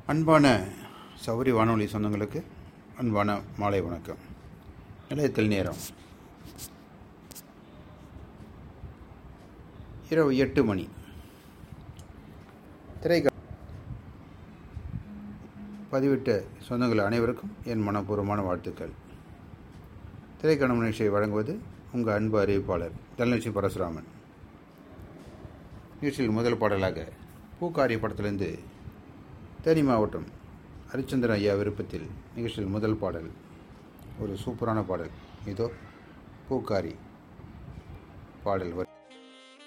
அன்பான சௌரி வானொலி சொந்தங்களுக்கு அன்பான மாலை வணக்கம் நிலையத்தில் நேரம் இரவு எட்டு மணி திரைக்க பதிவிட்ட சொந்தங்கள் அனைவருக்கும் என் மனப்பூர்வமான வாழ்த்துக்கள் திரைக்கணம் நிகழ்ச்சியை வழங்குவது உங்கள் அன்பு அறிவிப்பாளர் தனலட்சுமி பரசுராமன் நிகழ்ச்சியில் முதல் பாடலாக பூக்காரி படத்திலிருந்து தேனி மாவட்டம் ஹரிச்சந்திரன் ஐயா விருப்பத்தில் நிகழ்ச்சியில் முதல் பாடல் ஒரு சூப்பரான பாடல் இதோ பூக்காரி பாடல் வரி